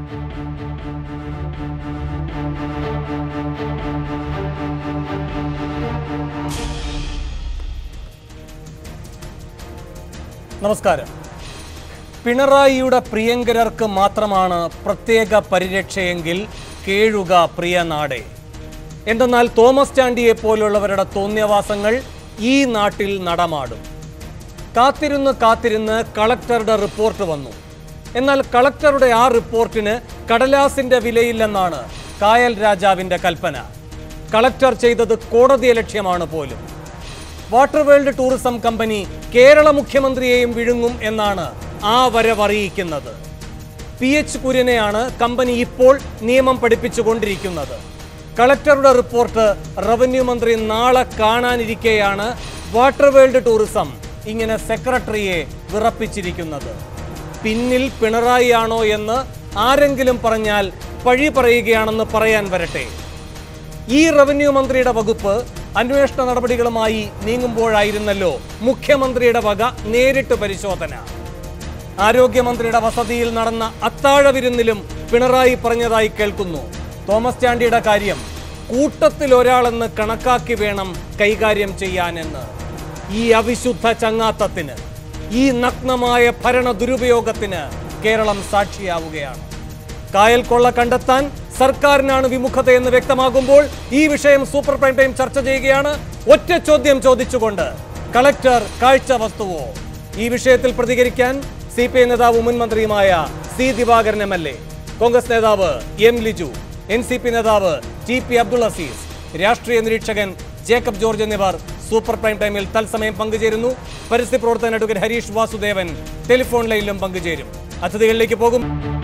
നമസ്കാരം പിണറായിയുടെ പ്രിയങ്കരർക്ക് മാത്രമാണ് പ്രത്യേക പരിരക്ഷയെങ്കിൽ കേഴുക പ്രിയ നാടേ എന്തെന്നാൽ തോമസ് ചാണ്ടിയെ പോലുള്ളവരുടെ തോന്നിയവാസങ്ങൾ ഈ നാട്ടിൽ നടമാടും കാത്തിരുന്ന് കാത്തിരുന്ന് കളക്ടറുടെ റിപ്പോർട്ട് വന്നു എന്നാൽ കളക്ടറുടെ ആ റിപ്പോർട്ടിന് കടലാസിന്റെ വിലയില്ലെന്നാണ് കായൽ രാജാവിന്റെ കൽപ്പന കളക്ടർ ചെയ്തത് കോടതിയെ ലക്ഷ്യമാണ് പോലും water world tourism company Kerala മുഖ്യമന്ത്രിയെയും വിഴുങ്ങും എന്നാണ് ആ വരവറിയിക്കുന്നത് പി എച്ച് കുര്യനെയാണ് കമ്പനി ഇപ്പോൾ നിയമം പഠിപ്പിച്ചുകൊണ്ടിരിക്കുന്നത് കളക്ടറുടെ റിപ്പോർട്ട് റവന്യൂ മന്ത്രി നാളെ കാണാനിരിക്കെയാണ് വാട്ടർ വേൾഡ് ടൂറിസം ഇങ്ങനെ സെക്രട്ടറിയെ വിറപ്പിച്ചിരിക്കുന്നത് പിന്നിൽ പിണറായി ആണോ എന്ന് ആരെങ്കിലും പറഞ്ഞാൽ പഴി പറയുകയാണെന്ന് പറയാൻ വരട്ടെ ഈ റവന്യൂ മന്ത്രിയുടെ വകുപ്പ് അന്വേഷണ നടപടികളുമായി നീങ്ങുമ്പോഴായിരുന്നല്ലോ മുഖ്യമന്ത്രിയുടെ വക നേരിട്ട് പരിശോധന ആരോഗ്യമന്ത്രിയുടെ വസതിയിൽ നടന്ന അത്താഴ വിരുന്നിലും പിണറായി പറഞ്ഞതായി കേൾക്കുന്നു തോമസ് ചാണ്ടിയുടെ കാര്യം കൂട്ടത്തിൽ ഒരാളെന്ന് കണക്കാക്കി വേണം കൈകാര്യം ചെയ്യാനെന്ന് ഈ അവിശുദ്ധ ചങ്ങാത്തത്തിന് ഈ നഗ്നമായ ഭരണ ദുരുപയോഗത്തിന് കേരളം സാക്ഷിയാവുകയാണ് കായൽ കൊള്ള കണ്ടെത്താൻ സർക്കാരിനാണ് വിമുഖതയെന്ന് വ്യക്തമാകുമ്പോൾ ഈ വിഷയം സൂപ്പർ പ്രൈം ടൈം ചർച്ച ചെയ്യുകയാണ് ഒറ്റ ചോദ്യം ചോദിച്ചുകൊണ്ട് കളക്ടർ കാഴ്ച വസ്തുവോ ഈ വിഷയത്തിൽ പ്രതികരിക്കാൻ സി പി ഐ നേതാവ് മുൻ മന്ത്രിയുമായ C Divakaran M L A Congress നേതാവ് M Liju N C P നേതാവ് ടി പി അബ്ദുൾ അസീസ് രാഷ്ട്രീയ നിരീക്ഷകൻ ജേക്കബ് ജോർജ് എന്നിവർ സൂപ്പർ പ്രൈം ടൈമിൽ തത്സമയം പങ്കുചേരുന്നു പരിസ്ഥിതി പ്രവർത്തകൻ അഡ്വക്കേറ്റ് ഹരീഷ് വാസുദേവൻ ടെലിഫോൺ ലൈനിലും പങ്കുചേരും അതിഥികളിലേക്ക് പോകും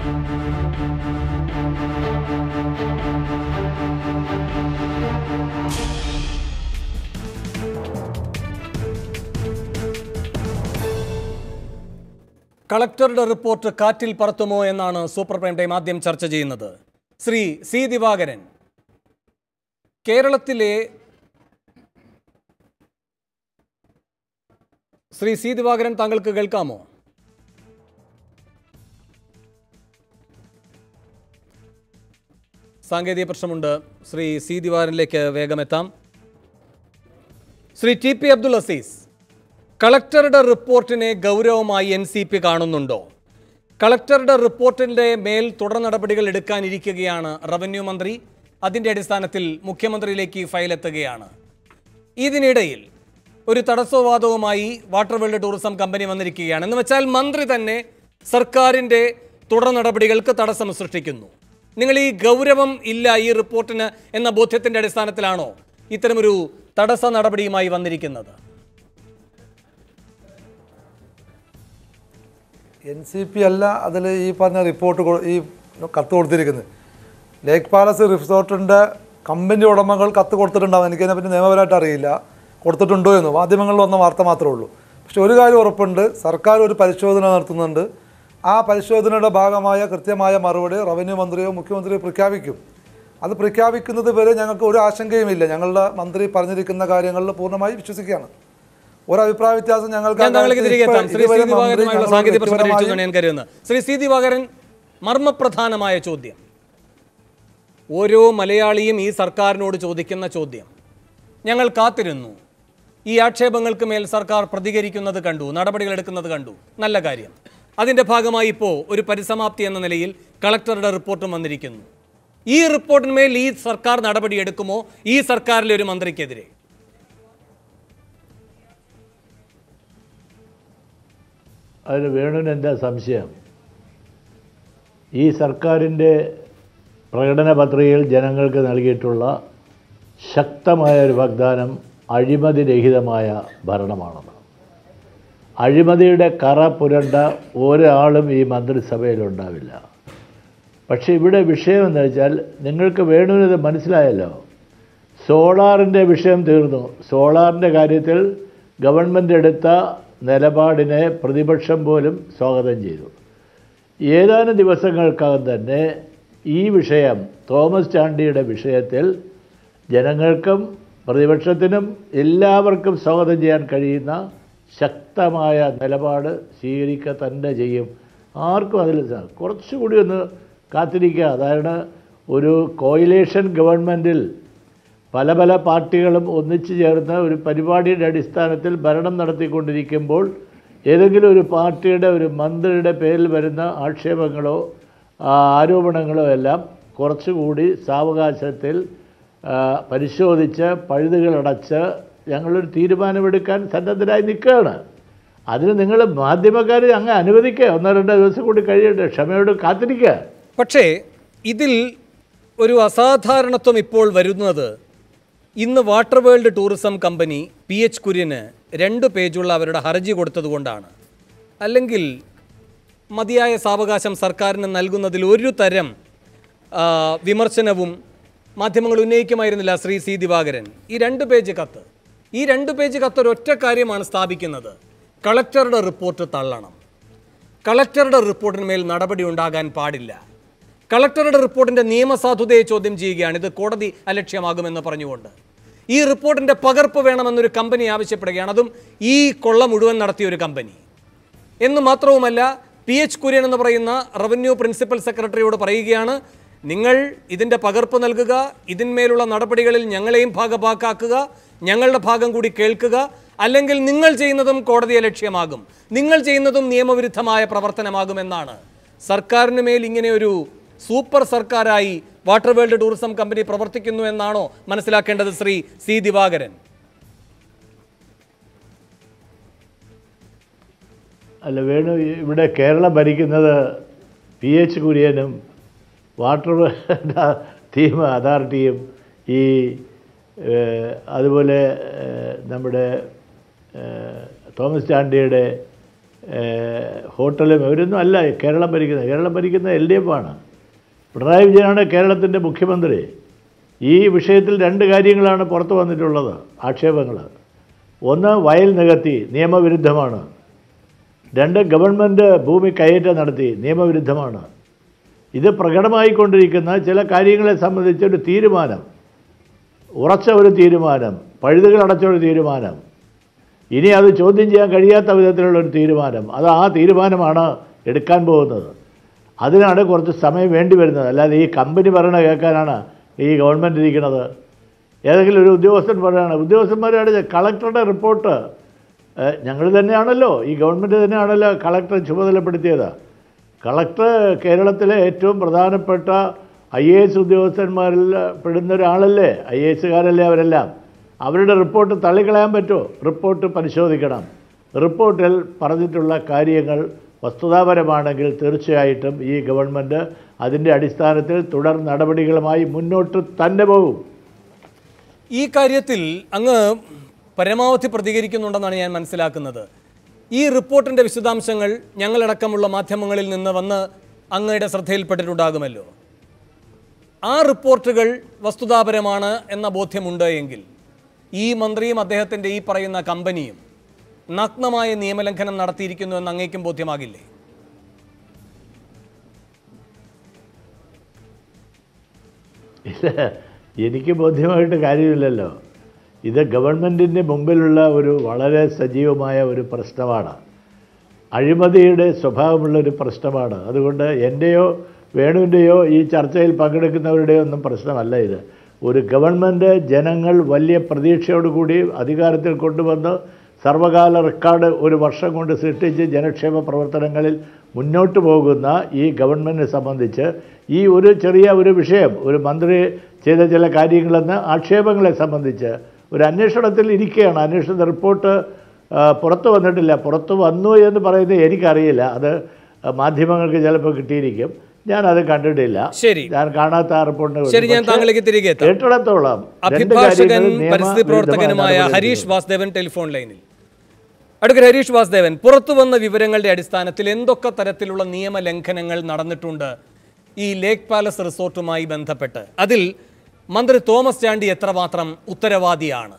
കളക്ടറുടെ റിപ്പോർട്ട് കാറ്റിൽ പറത്തുമോ എന്നാണ് സൂപ്പർ പ്രൈം ടൈം ആദ്യം ചർച്ച ചെയ്യുന്നത് ശ്രീ സി ദിവാകരൻ കേരളത്തിലെ ശ്രീ സി ദിവാകരൻ താങ്കൾക്ക് കേൾക്കാമോ സാങ്കേതിക പ്രശ്നമുണ്ട് ശ്രീ സി ദിവാകരനിലേക്ക് വേഗം എത്താം ശ്രീ ടി പി അബ്ദുൾ അസീസ് കളക്ടറുടെ റിപ്പോർട്ടിനെ ഗൗരവമായി എൻ സി പി കാണുന്നുണ്ടോ കളക്ടറുടെ റിപ്പോർട്ടിൻ്റെ മേൽ തുടർ നടപടികൾ എടുക്കാനിരിക്കുകയാണ് റവന്യൂ മന്ത്രി അതിൻ്റെ അടിസ്ഥാനത്തിൽ മുഖ്യമന്ത്രിയിലേക്ക് ഈ ഫയൽ എത്തുകയാണ് ഇതിനിടയിൽ ഒരു തടസ്സവാദവുമായി വാട്ടർ വേൾഡ് ടൂറിസം കമ്പനി വന്നിരിക്കുകയാണ് എന്ന് വെച്ചാൽ മന്ത്രി തന്നെ സർക്കാരിൻ്റെ തുടർ നടപടികൾക്ക് തടസ്സം സൃഷ്ടിക്കുന്നു നിങ്ങൾ ഈ ഗൗരവം ഇല്ല ഈ റിപ്പോർട്ടിന് എന്ന ബോധ്യത്തിൻ്റെ അടിസ്ഥാനത്തിലാണോ ഇത്തരമൊരു തടസ്സ നടപടിയുമായി വന്നിരിക്കുന്നത് എൻ സി പി അല്ല അതിൽ ഈ പറഞ്ഞ റിപ്പോർട്ട് കൊ- ഈ കത്ത് കൊടുത്തിരിക്കുന്നത് ലേക്ക് പാലസ് റിസോർട്ടിൻ്റെ കമ്പനി ഉടമകൾ കത്ത് കൊടുത്തിട്ടുണ്ടാവും എനിക്കതിനെപ്പറ്റി നിയമപരമായിട്ട് അറിയില്ല കൊടുത്തിട്ടുണ്ടോ എന്ന് മാധ്യമങ്ങളിൽ വന്ന വാർത്ത മാത്രമേ ഉള്ളൂ പക്ഷെ ഒരു കാര്യം ഉറപ്പുണ്ട് സർക്കാർ ഒരു പരിശോധന നടത്തുന്നുണ്ട് ആ പരിശോധനയുടെ ഭാഗമായ കൃത്യമായ മറുപടി റവന്യൂ മന്ത്രിയോ മുഖ്യമന്ത്രിയോ പ്രഖ്യാപിക്കും അത് പ്രഖ്യാപിക്കുന്നത് വരെ ഞങ്ങൾക്ക് ഒരു ആശങ്കയുമില്ല ഞങ്ങളുടെ മന്ത്രി പറഞ്ഞിരിക്കുന്ന കാര്യങ്ങളിൽ പൂർണ്ണമായി വിശ്വസിക്കുകയാണ് ഒരു അഭിപ്രായ വ്യത്യാസം ഞങ്ങൾക്ക് ഞാൻ താങ്കളിലേക്ക് ആ തിരികെ കാര്യത്തിൽ എത്താം ശ്രീ ഇതുവരെ സി മന്ത്രി ദിവാകരനുമായുള്ള ഞങ്ങളോട് സാങ്കേതിക പ്രശ്നം വ്യക്തിപരമായി പരിഹരിച്ചെന്നാണ് ഞാൻ കരുതുന്നത് ശ്രീ സി ദിവാകരൻ മർമ്മപ്രധാനമായ ചോദ്യം ഓരോ മലയാളിയും ഈ സർക്കാരിനോട് ചോദിക്കുന്ന ചോദ്യം ഞങ്ങൾ കാത്തിരുന്നു ഈ ആക്ഷേപങ്ങൾക്ക് മേൽ സർക്കാർ പ്രതികരിക്കുന്നത് കണ്ടു നടപടികൾ എടുക്കുന്നത് കണ്ടു നല്ല കാര്യം അതിൻ്റെ ഭാഗമായി ഇപ്പോൾ ഒരു പരിസമാപ്തി എന്ന നിലയിൽ കളക്ടറുടെ റിപ്പോർട്ടും വന്നിരിക്കുന്നു ഈ റിപ്പോർട്ടിന്മേൽ ഈ സർക്കാർ നടപടി എടുക്കുമോ ഈ സർക്കാരിലെ ഒരു മന്ത്രിക്കെതിരെ അതിന് വേണുവിന് എന്താ സംശയം ഈ സർക്കാരിൻ്റെ പ്രകടന പത്രികയിൽ ജനങ്ങൾക്ക് നൽകിയിട്ടുള്ള ശക്തമായ ഒരു വാഗ്ദാനം അഴിമതിരഹിതമായ ഭരണമാണെന്ന് അഴിമതിയുടെ കറ പുരണ്ട ഒരാളും ഈ മന്ത്രിസഭയിലുണ്ടാവില്ല പക്ഷേ ഇവിടെ വിഷയം എന്ന് വെച്ചാൽ നിങ്ങൾക്ക് വേണുവിനത് മനസ്സിലായല്ലോ സോളാറിൻ്റെ വിഷയം തീർന്നു സോളാറിൻ്റെ കാര്യത്തിൽ ഗവൺമെൻറ് എടുത്ത നിലപാടിനെ പ്രതിപക്ഷം പോലും സ്വാഗതം ചെയ്തു ഏതാനും ദിവസങ്ങൾക്കകം തന്നെ ഈ വിഷയം തോമസ് ചാണ്ടിയുടെ വിഷയത്തിൽ ജനങ്ങൾക്കും പ്രതിപക്ഷത്തിനും എല്ലാവർക്കും സ്വാഗതം ചെയ്യാൻ കഴിയുന്ന ശക്തമായ നിലപാട് സ്വീകരിക്കുക തന്നെ ചെയ്യും ആർക്കും അതിൽ സ- കുറച്ചുകൂടി ഒന്ന് കാത്തിരിക്കുക അതാണ് ഒരു കോയിലേഷൻ ഗവൺമെൻറ്റിൽ പല പല പാർട്ടികളും ഒന്നിച്ചു ചേർന്ന് ഒരു പരിപാടിയുടെ അടിസ്ഥാനത്തിൽ ഭരണം നടത്തിക്കൊണ്ടിരിക്കുമ്പോൾ ഏതെങ്കിലും ഒരു പാർട്ടിയുടെ ഒരു മന്ത്രിയുടെ പേരിൽ വരുന്ന ആക്ഷേപങ്ങളോ ആ, ആരോപണങ്ങളോ എല്ലാം കുറച്ചുകൂടി സാവകാശത്തിൽ ആ, പരിശോധിച്ച് പഴുതുകളടച്ച് ഞങ്ങളൊരു തീരുമാനമെടുക്കാൻ സന്നദ്ധരായി നിൽക്കുകയാണ് അതിന് നിങ്ങൾ മാധ്യമക്കാർ അങ്ങ് അനുവദിക്കുക ഒന്നോ രണ്ടോ ദിവസം കൂടി കഴിയട്ടെ ക്ഷമയോട് കാത്തിരിക്കുക പക്ഷേ ഇതിൽ ഒരു അസാധാരണത്വം ഇപ്പോൾ വരുന്നത് ഇന്ന് water world tourism company P H കുര്യന് രണ്ട് പേജുള്ള അവരുടെ ഹർജി കൊടുത്തതുകൊണ്ടാണ് അല്ലെങ്കിൽ മതിയായ സാവകാശം സർക്കാരിന് നൽകുന്നതിൽ ഒരു തരം ആ, വിമർശനവും മാധ്യമങ്ങൾ ഉന്നയിക്കുമായിരുന്നില്ല ശ്രീ സി ദിവാകരൻ ഈ രണ്ട് പേജ് കത്ത് ഈ രണ്ട് പേജ് കത്ത് ഒരൊറ്റ കാര്യമാണ് സ്ഥാപിക്കുന്നത് കളക്ടറുടെ റിപ്പോർട്ട് തള്ളണം കളക്ടറുടെ റിപ്പോർട്ടിന്മേൽ നടപടി ഉണ്ടാകാൻ പാടില്ല കളക്ടറുടെ റിപ്പോർട്ടിന്റെ നിയമസാധുതയെ ചോദ്യം ചെയ്യുകയാണ് ഇത് കോടതി അലക്ഷ്യമാകുമെന്ന് പറഞ്ഞുകൊണ്ട് ഈ റിപ്പോർട്ടിന്റെ പകർപ്പ് വേണമെന്നൊരു കമ്പനി ആവശ്യപ്പെടുകയാണ് അതും ഈ കൊള്ള മുഴുവൻ നടത്തിയ ഒരു കമ്പനി എന്ന് മാത്രവുമല്ല പി എച്ച് കുര്യൻ എന്ന് പറയുന്ന റവന്യൂ പ്രിൻസിപ്പൽ സെക്രട്ടറിയോട് പറയുകയാണ് നിങ്ങൾ ഇതിൻ്റെ പകർപ്പ് നൽകുക ഇതിന്മേലുള്ള നടപടികളിൽ ഞങ്ങളെയും ഭാഗഭാക്കാക്കുക ഞങ്ങളുടെ ഭാഗം കൂടി കേൾക്കുക അല്ലെങ്കിൽ നിങ്ങൾ ചെയ്യുന്നതും കോടതിയെ ലക്ഷ്യമാകും നിങ്ങൾ ചെയ്യുന്നതും നിയമവിരുദ്ധമായ പ്രവർത്തനമാകുമെന്നാണ് സർക്കാരിന് മേൽ ഇങ്ങനെ ഒരു സൂപ്പർ സർക്കാരായി വാട്ടർ വേൾഡ് ടൂറിസം കമ്പനി പ്രവർത്തിക്കുന്നു എന്നാണോ മനസ്സിലാക്കേണ്ടത് ശ്രീ സി ദിവാകരൻ അല്ല വേണു ഇവിടെ കേരളം ഭരിക്കുന്നത് പി എച്ച് കുര്യനും വാട്ടർ തീം അതോറിറ്റിയും ഈ ഏഹ്, അതുപോലെ ഏഹ്, നമ്മുടെ ഏഹ്, തോമസ് ചാണ്ടിയുടെ ഏഹ്, ഹോട്ടലും ഇവരൊന്നും അല്ല കേരളം ഭരിക്കുന്നത് കേരളം ഭരിക്കുന്നത് എൽ ഡി എഫ് ആണ് പിണറായി വിജയനാണ് കേരളത്തിൻ്റെ മുഖ്യമന്ത്രി ഈ വിഷയത്തിൽ രണ്ട് കാര്യങ്ങളാണ് പുറത്തു വന്നിട്ടുള്ളത് ആക്ഷേപങ്ങൾ ഒന്ന് വയൽ നികത്തി നിയമവിരുദ്ധമാണ് രണ്ട് ഗവൺമെൻറ് ഭൂമി കയ്യേറ്റം നടത്തി നിയമവിരുദ്ധമാണ് ഇത് പ്രകടമായിക്കൊണ്ടിരിക്കുന്ന ചില കാര്യങ്ങളെ സംബന്ധിച്ച ഒരു തീരുമാനം ഉറച്ച ഒരു തീരുമാനം പഴുതുകൾ അടച്ച ഒരു തീരുമാനം ഇനി അത് ചോദ്യം ചെയ്യാൻ കഴിയാത്ത വിധത്തിലുള്ള ഒരു തീരുമാനം അത് ആ തീരുമാനമാണ് എടുക്കാൻ പോകുന്നത് അതിനാണ് കുറച്ച് സമയം വേണ്ടി വരുന്നത് അല്ലാതെ ഈ കമ്പനി പറയണ കേൾക്കാനാണ് ഈ ഗവൺമെൻറ് ഇരിക്കുന്നത് ഏതെങ്കിലും ഒരു ഉദ്യോഗസ്ഥൻ പറയുകയാണ് ഉദ്യോഗസ്ഥന്മാരാണ് കളക്ടറുടെ റിപ്പോർട്ട് ഞങ്ങൾ തന്നെയാണല്ലോ ഈ ഗവൺമെൻറ് തന്നെയാണല്ലോ കളക്ടറെ ചുമതലപ്പെടുത്തിയത് കളക്ടർ കേരളത്തിലെ ഏറ്റവും പ്രധാനപ്പെട്ട ഐ എ എസ് ഉദ്യോഗസ്ഥന്മാരിൽ പെടുന്ന ഒരാളല്ലേ ഐ എ എസുകാരല്ലേ അവരെല്ലാം അവരുടെ റിപ്പോർട്ട് തള്ളിക്കളയാൻ പറ്റുമോ റിപ്പോർട്ട് പരിശോധിക്കണം റിപ്പോർട്ടിൽ പറഞ്ഞിട്ടുള്ള കാര്യങ്ങൾ വസ്തുതാപരമാണെങ്കിൽ തീർച്ചയായിട്ടും ഈ ഗവൺമെൻറ് അതിൻ്റെ അടിസ്ഥാനത്തിൽ തുടർ നടപടികളുമായി മുന്നോട്ട് തന്നെ പോകും ഈ കാര്യത്തിൽ അങ്ങ് പരമാവധി പ്രതികരിക്കുന്നുണ്ടെന്നാണ് ഞാൻ മനസ്സിലാക്കുന്നത് ഈ റിപ്പോർട്ടിന്റെ വിശദാംശങ്ങൾ ഞങ്ങളടക്കമുള്ള മാധ്യമങ്ങളിൽ നിന്ന് വന്ന് അങ്ങയുടെ ശ്രദ്ധയിൽപ്പെട്ടിട്ടുണ്ടാകുമല്ലോ ആ റിപ്പോർട്ടുകൾ വസ്തുതാപരമാണ് എന്ന ബോധ്യമുണ്ട് എങ്കിൽ ഈ മന്ത്രിയും അദ്ദേഹത്തിൻ്റെ ഈ പറയുന്ന കമ്പനിയും നഗ്നമായ നിയമലംഘനം നടത്തിയിരിക്കുന്നു എന്ന് അങ്ങേക്കും ബോധ്യമാകില്ലേ ഇല്ല എനിക്ക് ബോധ്യമായിട്ട് കാര്യമില്ലല്ലോ ഇത് ഗവൺമെൻറ്റിൻ്റെ മുമ്പിലുള്ള ഒരു വളരെ സജീവമായ ഒരു പ്രശ്നമാണ് അഴിമതിയുടെ സ്വഭാവമുള്ള ഒരു പ്രശ്നമാണ് അതുകൊണ്ട് എൻ്റെയോ വേണുവിൻ്റെയോ ഈ ചർച്ചയിൽ പങ്കെടുക്കുന്നവരുടെയോ ഒന്നും പ്രശ്നമല്ല ഇത് ഒരു ഗവൺമെൻറ് ജനങ്ങൾ വലിയ പ്രതീക്ഷയോടുകൂടി അധികാരത്തിൽ കൊണ്ടുവന്ന് സർവകാല റെക്കോർഡ് ഒരു വർഷം കൊണ്ട് സൃഷ്ടിച്ച് ജനക്ഷേമ പ്രവർത്തനങ്ങളിൽ മുന്നോട്ട് പോകുന്ന ഈ ഗവൺമെൻറ്റിനെ സംബന്ധിച്ച് ഈ ഒരു ചെറിയ ഒരു വിഷയം ഒരു മന്ത്രി ചെയ്ത ചില കാര്യങ്ങളെന്ന് ആക്ഷേപങ്ങളെ സംബന്ധിച്ച് ഒരു അന്വേഷണത്തിൽ ഇരിക്കുകയാണ് അന്വേഷണ റിപ്പോർട്ട് ആ, പുറത്ത് വന്നിട്ടില്ല പുറത്ത് വന്നു എന്ന് പറയുന്നത് എനിക്കറിയില്ല അത് മാധ്യമങ്ങൾക്ക് ചിലപ്പോൾ കിട്ടിയിരിക്കും ഞാനത് കണ്ടിട്ടില്ല ശരി ഞാൻ കാണാത്ത ആ റിപ്പോർട്ടിനെ ശരി ഞാൻ താങ്കളിലേക്ക് തിരികെ എത്താം കേട്ടിടത്തോളം രണ്ട് അഭിഭാഷകൻ കാര്യങ്ങൾ നിയമ പരിസ്ഥിതി പ്രവർത്തകനുമായ വിരുദ്ധമായ ഹരീഷ് വാസുദേവൻ ടെലിഫോൺ ലൈനിൽ അടുക്കൽ ഹരീഷ് വാസുദേവൻ പുറത്തു വന്ന വിവരങ്ങളുടെ അടിസ്ഥാനത്തിൽ എന്തൊക്കെ തരത്തിലുള്ള നിയമലംഘനങ്ങൾ നടന്നിട്ടുണ്ട് ഈ ലേക്ക് പാലസ് റിസോർട്ടുമായി ബന്ധപ്പെട്ട് അതിൽ മന്ത്രി തോമസ് ചാണ്ടി എത്രമാത്രം ഉത്തരവാദിയാണ്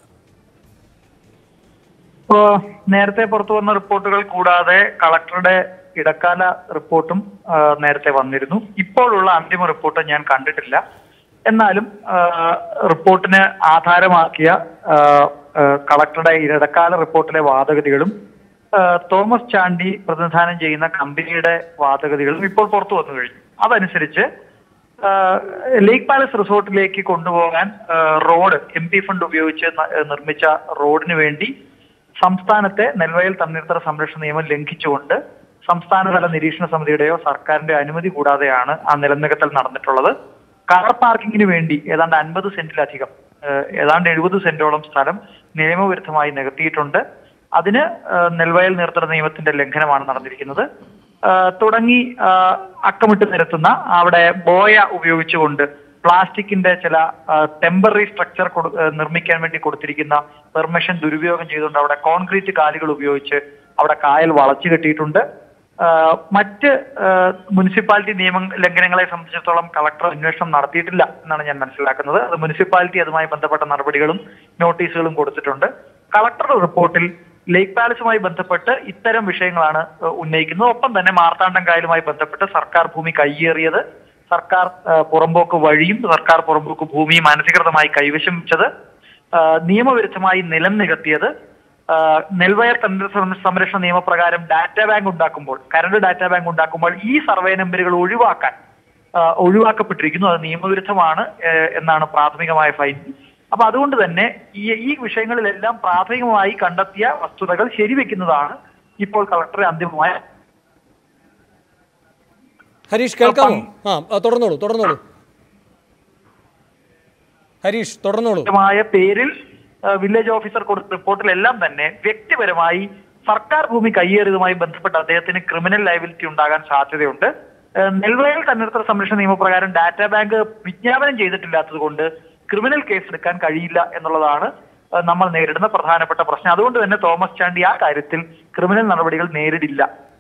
ഇപ്പോ നേരത്തെ പുറത്തു വന്ന റിപ്പോർട്ടുകൾ കൂടാതെ കളക്ടറുടെ ഇടക്കാല റിപ്പോർട്ടും ആ, നേരത്തെ വന്നിരുന്നു ഇപ്പോഴുള്ള അന്തിമ റിപ്പോർട്ട് ഞാൻ കണ്ടിട്ടില്ല എന്നാലും ആ, റിപ്പോർട്ടിന് ആധാരമാക്കിയ ആ, ആ, കളക്ടറുടെ ഇടക്കാല റിപ്പോർട്ടിലെ വാദഗതികളും ആ, തോമസ് ചാണ്ടി പ്രതിനിധാനം ചെയ്യുന്ന കമ്പനിയുടെ വാദഗതികളും ഇപ്പോൾ പുറത്തു വന്നു കഴിഞ്ഞു അതനുസരിച്ച് ആ, ലേക്ക് പാലസ് റിസോർട്ടിലേക്ക് കൊണ്ടുപോകാൻ ആ, റോഡ് എം പി ഫണ്ട് ഉപയോഗിച്ച് ന- നിർമ്മിച്ച റോഡിന് വേണ്ടി സംസ്ഥാനത്തെ നെൽവയൽ തണ്ണീർത്തട സംരക്ഷണ നിയമം ലംഘിച്ചുകൊണ്ട് സംസ്ഥാനതല നിരീക്ഷണ സമിതിയുടെയോ സർക്കാരിന്റെ അനുമതി കൂടാതെയാണ് ആ നിലനികത്തൽ നടന്നിട്ടുള്ളത് കാർ പാർക്കിങ്ങിന് വേണ്ടി ഏതാണ്ട് അൻപത് സെന്റിലധികം ഏഹ്, ഏതാണ്ട് എഴുപത് സെന്റോളം സ്ഥലം നിയമവിരുദ്ധമായി നികത്തിയിട്ടുണ്ട് അതിന് ഏഹ്, നെൽവയൽ നീർത്തട നിയമത്തിന്റെ ലംഘനമാണ് നടന്നിരിക്കുന്നത് ഏഹ്, തുടങ്ങി ഏഹ്, അക്കമിട്ട് നിരത്തുന്ന അവിടെ ബോയ ഉപയോഗിച്ചുകൊണ്ട് പ്ലാസ്റ്റിക്കിന്റെ ചില ടെമ്പററി സ്ട്രക്ചർ നിർമ്മിക്കാൻ വേണ്ടി കൊടുത്തിരിക്കുന്ന പെർമിഷൻ ദുരുപയോഗം ചെയ്തുകൊണ്ട് അവിടെ കോൺക്രീറ്റ് കാലുകൾ ഉപയോഗിച്ച് അവിടെ കായൽ വളച്ചു കെട്ടിയിട്ടുണ്ട് ആ, മറ്റ് ആ, മുനിസിപ്പാലിറ്റി നിയമ ലംഘനങ്ങളെ സംബന്ധിച്ചിടത്തോളം കളക്ടർ അന്വേഷണം നടത്തിയിട്ടില്ല എന്നാണ് ഞാൻ മനസ്സിലാക്കുന്നത് അത് മുനിസിപ്പാലിറ്റി അതുമായി ബന്ധപ്പെട്ട നടപടികളും നോട്ടീസുകളും കൊടുത്തിട്ടുണ്ട് കളക്ടറുടെ റിപ്പോർട്ടിൽ ലേക്ക് പാലസുമായി ബന്ധപ്പെട്ട് ഇത്തരം വിഷയങ്ങളാണ് ആ, ഉന്നയിക്കുന്നത് ഒപ്പം തന്നെ മാർത്താണ്ഡം കായലുമായി ബന്ധപ്പെട്ട് സർക്കാർ ഭൂമി കയ്യേറിയത് സർക്കാർ ആ, പുറമ്പോക്ക് വഴിയും സർക്കാർ പുറമ്പോക്ക് ഭൂമിയും അനധികൃതമായി കൈവശം വെച്ചത് ആ, നിയമവിരുദ്ധമായി നിലം നികത്തിയത് ആ, നെൽവയർ തണ്ണീർ സംര- സംരക്ഷണ നിയമപ്രകാരം ഡാറ്റാ ബാങ്ക് ഉണ്ടാക്കുമ്പോൾ കരണ്ട് ഡാറ്റാ ബാങ്ക് ഉണ്ടാക്കുമ്പോൾ ഈ സർവേ നമ്പറുകൾ ഒഴിവാക്കാൻ ആ, ഒഴിവാക്കപ്പെട്ടിരിക്കുന്നു അത് നിയമവിരുദ്ധമാണ് ഏ, എന്നാണ് പ്രാഥമികമായ ഫൈൻ അപ്പൊ അതുകൊണ്ട് തന്നെ ഈ ഈ വിഷയങ്ങളിലെല്ലാം പ്രാഥമികമായി കണ്ടെത്തിയ വസ്തുതകൾ ശരിവെക്കുന്നതാണ് ഇപ്പോൾ കളക്ടറെ അന്തിമമായ ഹരീഷ് കേൾക്കാമോ ആ ആ, തുടർന്നോളൂ തുടർന്നോളൂ ഹരീഷ് തുടർന്നോളൂ മായ പേരിൽ ആ, വില്ലേജ് ഓഫീസർ കൊടുത്ത റിപ്പോർട്ടിലെല്ലാം തന്നെ വ്യക്തിപരമായി സർക്കാർ ഭൂമി കയ്യേറിയതുമായി ബന്ധപ്പെട്ട് അദ്ദേഹത്തിന് ക്രിമിനൽ ലയബിലിറ്റി ഉണ്ടാകാൻ സാധ്യതയുണ്ട് ആ, നെൽവയൽ തണ്ണീർത്തട സംരക്ഷണ നിയമപ്രകാരം ഡാറ്റാ ബാങ്ക് വിജ്ഞാപനം ചെയ്തിട്ടില്ലാത്തത് കൊണ്ട് ക്രിമിനൽ കേസ് എടുക്കാൻ കഴിയില്ല എന്നുള്ളതാണ് ആ, നമ്മൾ നേരിടുന്ന പ്രധാനപ്പെട്ട പ്രശ്നം അതുകൊണ്ട് തന്നെ തോമസ് ചാണ്ടി ആ കാര്യത്തിൽ ക്രിമിനൽ നടപടികൾ നേരിടില്ല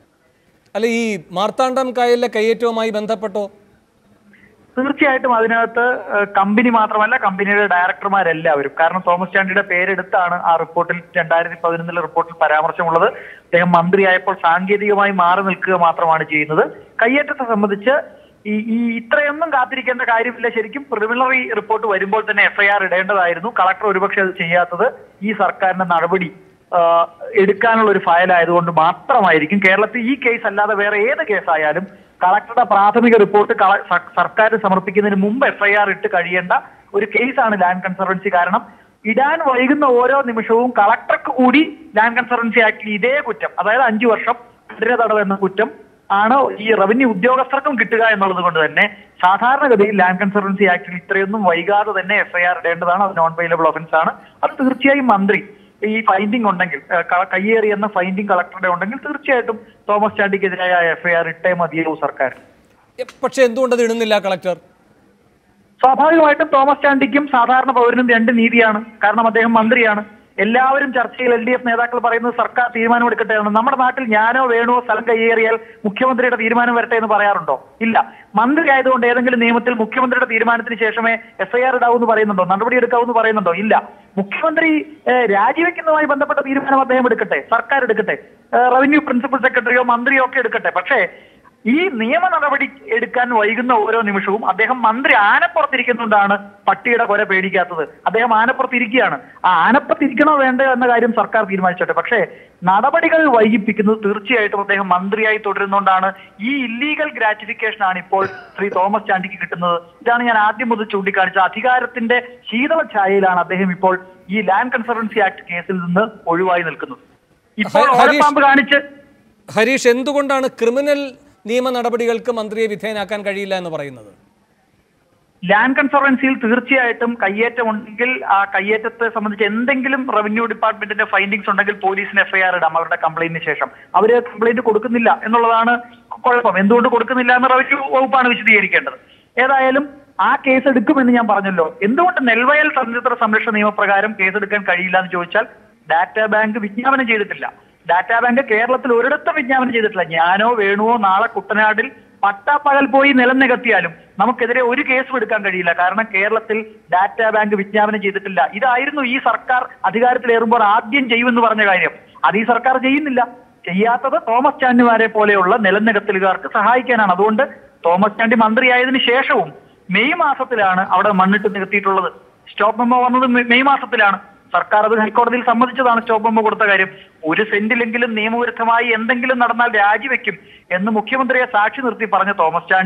അല്ല ഈ മാർത്താണ്ഡം കായലിലെ കയ്യേറ്റവുമായി ബന്ധപ്പെട്ടോ തീർച്ചയായിട്ടും അതിനകത്ത് ഏഹ്, കമ്പനി മാത്രമല്ല കമ്പനിയുടെ ഡയറക്ടർമാരെല്ലാവരും കാരണം തോമസ് ചാണ്ടിയുടെ പേരെടുത്താണ് ആ റിപ്പോർട്ടിൽ രണ്ടായിരത്തി പതിനൊന്നിലെ റിപ്പോർട്ടിൽ പരാമർശമുള്ളത് അദ്ദേഹം മന്ത്രിയായപ്പോൾ സാങ്കേതികമായി മാറി നിൽക്കുക മാത്രമാണ് ചെയ്യുന്നത് കയ്യേറ്റത്തെ സംബന്ധിച്ച് ഈ ഈ ഇത്രയൊന്നും കാത്തിരിക്കേണ്ട കാര്യമില്ല ശരിക്കും പ്രിലിമിനറി റിപ്പോർട്ട് വരുമ്പോൾ തന്നെ എഫ്ഐആർ ഇടേണ്ടതായിരുന്നു കളക്ടർ ഒരുപക്ഷെ അത് ചെയ്യാത്തത് ഈ സർക്കാരിന്റെ നടപടി ആ, എടുക്കാനുള്ള ഒരു ഫയൽ ആയതുകൊണ്ട് മാത്രമായിരിക്കും കേരളത്തിൽ ഈ കേസ് അല്ലാതെ വേറെ ഏത് കേസായാലും കളക്ടറുടെ പ്രാഥമിക റിപ്പോർട്ട് കള- സ- സർക്കാർ സമർപ്പിക്കുന്നതിന് മുമ്പ് എഫ്ഐആർ ഇട്ട് കഴിയേണ്ട ഒരു കേസാണ് ലാൻഡ് കൺസർവൻസി കാരണം ഇടാൻ വൈകുന്ന ഓരോ നിമിഷവും കളക്ടർക്ക് കൂടി ലാൻഡ് കൺസർവൻസി ആക്ടിൽ ഇതേ കുറ്റം അതായത് അഞ്ചു വർഷം കഠിന തടവ് എന്ന കുറ്റം ആണ് ഈ റവന്യൂ ഉദ്യോഗസ്ഥർക്കും കിട്ടുക എന്നുള്ളത് കൊണ്ട് തന്നെ സാധാരണഗതിയിൽ ലാൻഡ് കൺസർവൻസി ആക്ടിൽ ഇത്രയൊന്നും വൈകാതെ തന്നെ എഫ്ഐആർ ഇടേണ്ടതാണ് അത് നോൺ വെയിലബിൾ ഒഫൻസ് ആണ് അത് തീർച്ചയായും മന്ത്രി ഈ ഫൈൻഡിംഗ് ഉണ്ടെങ്കിൽ ഏഹ്, ക- കയ്യേറി എന്ന ഫൈൻഡിംഗ് കളക്ടറുടെ ഉണ്ടെങ്കിൽ തീർച്ചയായിട്ടും തോമസ് ചാണ്ടിക്കെതിരായ എഫ്ഐആർ ഇട്ടേ മതിയാവും സർക്കാർ എ, പക്ഷെ എന്തുകൊണ്ടത് ഇടുന്നില്ല കളക്ടർ സ്വാഭാവികമായിട്ടും തോമസ് ചാണ്ടിക്കും സാധാരണ പൗരനും രണ്ട് നീതിയാണ് കാരണം അദ്ദേഹം മന്ത്രിയാണ് എല്ലാവരും ചർച്ചയിൽ എൽ ഡി എഫ് നേതാക്കൾ പറയുന്നത് സർക്കാർ തീരുമാനമെടുക്കട്ടെ എന്ന് നമ്മുടെ നാട്ടിൽ ഞാനോ വേണുവോ സ്ഥലം കയ്യേറിയാൽ മുഖ്യമന്ത്രിയുടെ തീരുമാനം വരട്ടെ എന്ന് പറയാറുണ്ടോ ഇല്ല മന്ത്രി ആയതുകൊണ്ട് ഏതെങ്കിലും നിയമത്തിൽ മുഖ്യമന്ത്രിയുടെ തീരുമാനത്തിന് ശേഷമേ എഫ്ഐആർ ഇടാവൂന്ന് പറയുന്നുണ്ടോ നടപടി എടുക്കാവൂന്ന് പറയുന്നുണ്ടോ ഇല്ല മുഖ്യമന്ത്രി ഏഹ്, രാജിവെക്കുന്നതുമായി ബന്ധപ്പെട്ട തീരുമാനം അദ്ദേഹം എടുക്കട്ടെ സർക്കാർ എടുക്കട്ടെ ഏഹ്, റവന്യൂ പ്രിൻസിപ്പൽ സെക്രട്ടറിയോ മന്ത്രിയോ ഒക്കെ എടുക്കട്ടെ പക്ഷേ ഈ നിയമ നടപടി എടുക്കാൻ വൈകുന്ന ഓരോ നിമിഷവും അദ്ദേഹം മന്ത്രി ആനപ്പുറത്തിരിക്കുന്നുകൊണ്ടാണ് പട്ടിയുടെ കൊല പേടിക്കാത്തത് അദ്ദേഹം ആനപ്പുറത്തിരിക്കുകയാണ് ആ ആനപ്പുറത്തിരിക്കണോ വേണ്ടോ എന്ന കാര്യം സർക്കാർ തീരുമാനിച്ചോട്ടെ പക്ഷേ നടപടികൾ വൈകിപ്പിക്കുന്നത് തീർച്ചയായിട്ടും അദ്ദേഹം മന്ത്രിയായി തുടരുന്നതുകൊണ്ടാണ് ഈ ഇല്ലീഗൽ ഗ്രാറ്റിഫിക്കേഷൻ ആണ് ഇപ്പോൾ ശ്രീ തോമസ് ചാണ്ടിക്ക് കിട്ടുന്നത് ഇതാണ് ഞാൻ ആദ്യം മുതൽ ചൂണ്ടിക്കാണിച്ച അധികാരത്തിന്റെ ശീതള ഛായയിലാണ് അദ്ദേഹം ഇപ്പോൾ ഈ ലാൻഡ് കൺസർവൻസി ആക്ട് കേസിൽ നിന്ന് ഒഴിവായി നിൽക്കുന്നത് ഇപ്പോൾ ഹ- ഹരീഷ്- ഓലപ്പാമ്പ് കാണിച്ച് ഹരീഷ് എന്തുകൊണ്ടാണ് ക്രിമിനൽ നിയമ നടപടികൾക്ക് മന്ത്രിയെ വിധേയനാക്കാൻ കഴിയില്ല എന്ന് പറയുന്നത് ലാൻഡ് കൺസർവൻസിയിൽ തീർച്ചയായിട്ടും കയ്യേറ്റം ഉണ്ടെങ്കിൽ ആ കയ്യേറ്റത്തെ സംബന്ധിച്ച് എന്തെങ്കിലും റവന്യൂ ഡിപ്പാർട്ട്മെന്റിന്റെ ഫൈൻഡിങ്സ് ഉണ്ടെങ്കിൽ പോലീസിന് എഫ്ഐആർ ഇടാം അവരുടെ കംപ്ലൈന്റിന് ശേഷം അവര് കംപ്ലൈന്റ് കൊടുക്കുന്നില്ല എന്നുള്ളതാണ് കുഴപ്പം എന്തുകൊണ്ട് കൊടുക്കുന്നില്ല എന്ന് റവന്യൂ വകുപ്പാണ് വിശദീകരിക്കേണ്ടത് ഏതായാലും ആ കേസ് എടുക്കുമെന്ന് ഞാൻ പറഞ്ഞല്ലോ എന്തുകൊണ്ട് നെൽവയൽ തണ്ണീർത്തട സംരക്ഷണ നിയമപ്രകാരം കേസെടുക്കാൻ കഴിയില്ല എന്ന് ചോദിച്ചാൽ ഡാറ്റാ ബാങ്ക് വിജ്ഞാപനം ചെയ്തിട്ടില്ല ഡാറ്റാ ബാങ്ക് കേരളത്തിൽ ഒരിടത്തും വിജ്ഞാപനം ചെയ്തിട്ടില്ല ഞാനോ വേണുവോ നാളെ കുട്ടനാടിൽ പട്ടാപ്പകൽ പോയി നിലം നികത്തിയാലും നമുക്കെതിരെ ഒരു കേസും എടുക്കാൻ കഴിയില്ല കാരണം കേരളത്തിൽ ഡാറ്റാ ബാങ്ക് വിജ്ഞാപനം ചെയ്തിട്ടില്ല ഇതായിരുന്നു ഈ സർക്കാർ അധികാരത്തിലേറുമ്പോൾ ആദ്യം ചെയ്യുമെന്ന് പറഞ്ഞ കാര്യം അത് ഈ സർക്കാർ ചെയ്യുന്നില്ല ചെയ്യാത്തത് തോമസ് ചാണ്ടിമാരെ പോലെയുള്ള നിലനികത്തലുകാർക്ക് സഹായിക്കാനാണ് അതുകൊണ്ട് തോമസ് ചാണ്ടി മന്ത്രിയായതിനു ശേഷവും മെയ് മാസത്തിലാണ് അവിടെ മണ്ണിട്ട് നികത്തിയിട്ടുള്ളത് സ്റ്റോപ്പ് മെമ്മോ വന്നത് മെ- മെയ് മാസത്തിലാണ് സർക്കാർ അത് ഹൈക്കോടതിയിൽ സമ്മതിച്ചതാണ് സ്റ്റോപ്പ് മെമ്മോ കൊടുത്ത കാര്യം ഒരു സെന്റിലെങ്കിലും നിയമവിരുദ്ധമായി എന്തെങ്കിലും നടന്നാൽ രാജിവെക്കും എന്ന് മുഖ്യമന്ത്രിയെ സാക്ഷി നിർത്തി പറഞ്ഞ തോമസ് ചാണ്ടി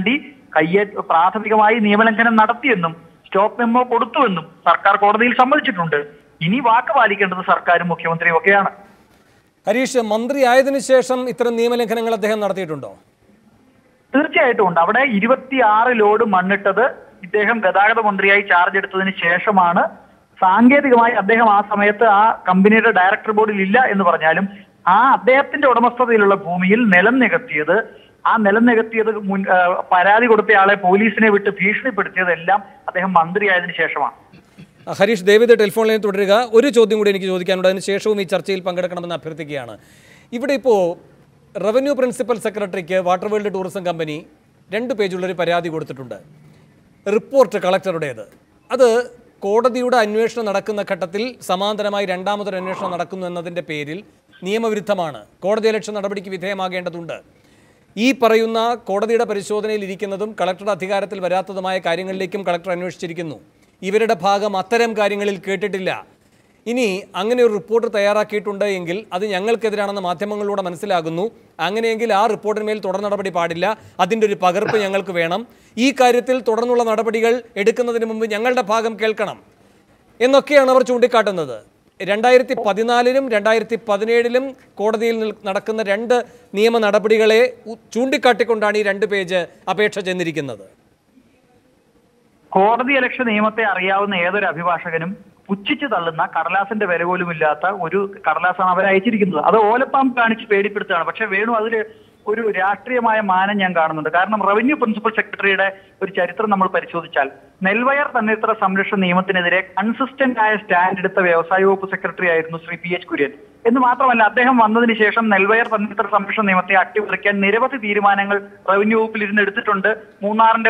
കയ്യേ പ്രാഥമികമായി നിയമലംഘനം നടത്തിയെന്നും സ്റ്റോപ്പ് മെമ്മോ കൊടുത്തുവെന്നും സർക്കാർ കോടതിയിൽ സമ്മതിച്ചിട്ടുണ്ട് ഇനി വാക്ക് പാലിക്കേണ്ടത് സർക്കാരും മുഖ്യമന്ത്രിയും ഒക്കെയാണ് ഹരീഷ് മന്ത്രി ആയതിനു ശേഷം ഇത്തരം നിയമലംഘനങ്ങൾ അദ്ദേഹം നടത്തിയിട്ടുണ്ടോ തീർച്ചയായിട്ടും ഉണ്ട് അവിടെ ഇരുപത്തിയാറ് ലോഡ് മണ്ണിട്ടത് ഇദ്ദേഹം ഗതാഗത മന്ത്രിയായി ചാർജ് എടുത്തതിന് ശേഷമാണ് സാങ്കേതികമായി അദ്ദേഹം ആ സമയത്ത് ആ കമ്പനിയുടെ ഡയറക്ടർ ബോർഡിൽ ഇല്ല എന്ന് പറഞ്ഞാലും ആ അദ്ദേഹത്തിന്റെ ഉടമസ്ഥതയിലുള്ള ഭൂമിയിൽ നിലം നികത്തിയത് ആ നിലം നികത്തിയത് മുൻ ആ, പരാതി കൊടുത്തയാളെ പോലീസിനെ വിട്ട് ഭീഷണിപ്പെടുത്തിയതെല്ലാം അദ്ദേഹം മന്ത്രിയായതിനു ശേഷമാണ് ആ, ഹരീഷ് ദേവിത് ടെലിഫോൺ ലൈനിൽ തുടരുക ഒരു ചോദ്യം കൂടി എനിക്ക് ചോദിക്കാനുണ്ട് അതിന് ശേഷവും ഈ ചർച്ചയിൽ പങ്കെടുക്കണമെന്ന് അഭ്യർത്ഥിക്കുകയാണ് ഇവിടെ ഇപ്പോൾ റവന്യൂ പ്രിൻസിപ്പൽ സെക്രട്ടറിക്ക് വാട്ടർ വേൾഡ് ടൂറിസം കമ്പനി രണ്ട് പേജുള്ളൊരു പരാതി കൊടുത്തിട്ടുണ്ട് റിപ്പോർട്ട് കളക്ടറുടേത് അത് കോടതിയുടെ അന്വേഷണം നടക്കുന്ന ഘട്ടത്തിൽ സമാന്തരമായി രണ്ടാമതൊരു അന്വേഷണം നടക്കുന്നു എന്നതിൻ്റെ പേരിൽ നിയമവിരുദ്ധമാണ് കോടതി അലക്ഷ്യ നടപടിക്ക് വിധേയമാകേണ്ടതുണ്ട് ഈ പറയുന്ന കോടതിയുടെ പരിശോധനയിൽ ഇരിക്കുന്നതും കളക്ടറുടെ അധികാരത്തിൽ വരാത്തതുമായ കാര്യങ്ങളിലേക്കും കളക്ടർ അന്വേഷിച്ചിരിക്കുന്നു ഇവരുടെ ഭാഗം അത്തരം കാര്യങ്ങളിൽ കേട്ടിട്ടില്ല ഇനി അങ്ങനെ ഒരു റിപ്പോർട്ട് തയ്യാറാക്കിയിട്ടുണ്ട് എങ്കിൽ അത് ഞങ്ങൾക്കെതിരാണെന്ന് മാധ്യമങ്ങളിലൂടെ മനസ്സിലാകുന്നു അങ്ങനെയെങ്കിൽ ആ റിപ്പോർട്ടിന്മേൽ തുടർ നടപടി പാടില്ല അതിൻ്റെ ഒരു പകർപ്പ് ഞങ്ങൾക്ക് വേണം ഈ കാര്യത്തിൽ തുടർന്നുള്ള നടപടികൾ എടുക്കുന്നതിന് മുമ്പ് ഞങ്ങളുടെ ഭാഗം കേൾക്കണം എന്നൊക്കെയാണ് അവർ ചൂണ്ടിക്കാട്ടുന്നത് രണ്ടായിരത്തി പതിനാലിലും രണ്ടായിരത്തി പതിനേഴിലും കോടതിയിൽ നിൽ- നടക്കുന്ന രണ്ട് നിയമ നടപടികളെ ഉ- ചൂണ്ടിക്കാട്ടിക്കൊണ്ടാണ് ഈ രണ്ട് പേജ് അപേക്ഷ ചെന്നിരിക്കുന്നത് കോടതി അലക്ഷ്യ നിയമത്തെ അറിയാവുന്ന ഏതൊരു അഭിഭാഷകനും പുച്ഛിച്ചു തള്ളുന്ന കടലാസിന്റെ വില പോലും ഇല്ലാത്ത ഒരു കടലാസാണ് അവർ അയച്ചിരിക്കുന്നത് അത് ഓലപ്പാമ്പ് കാണിച്ച് പേടിപ്പെടുത്തുകയാണ് പക്ഷെ വേണു അതിൽ ഒരു രാഷ്ട്രീയമായ മാനം ഞാൻ കാണുന്നുണ്ട് കാരണം റവന്യൂ പ്രിൻസിപ്പൽ സെക്രട്ടറിയുടെ ഒരു ചരിത്രം നമ്മൾ പരിശോധിച്ചാൽ നെൽവയർ തന്നിത്ര സംരക്ഷണ നിയമത്തിനെതിരെ കൺസിസ്റ്റന്റ് ആയ സ്റ്റാൻഡ് എടുത്ത വ്യവസായ വകുപ്പ് സെക്രട്ടറി ആയിരുന്നു ശ്രീ പി എച്ച് കുര്യൻ എന്ന് മാത്രമല്ല അദ്ദേഹം വന്നതിന് ശേഷം നെൽവയർ തന്നിത്ര സംരക്ഷണ നിയമത്തെ അട്ടിമറിക്കാൻ നിരവധി തീരുമാനങ്ങൾ റവന്യൂ വകുപ്പിൽ ഇരുന്ന് എടുത്തിട്ടുണ്ട് മൂന്നാറിന്റെ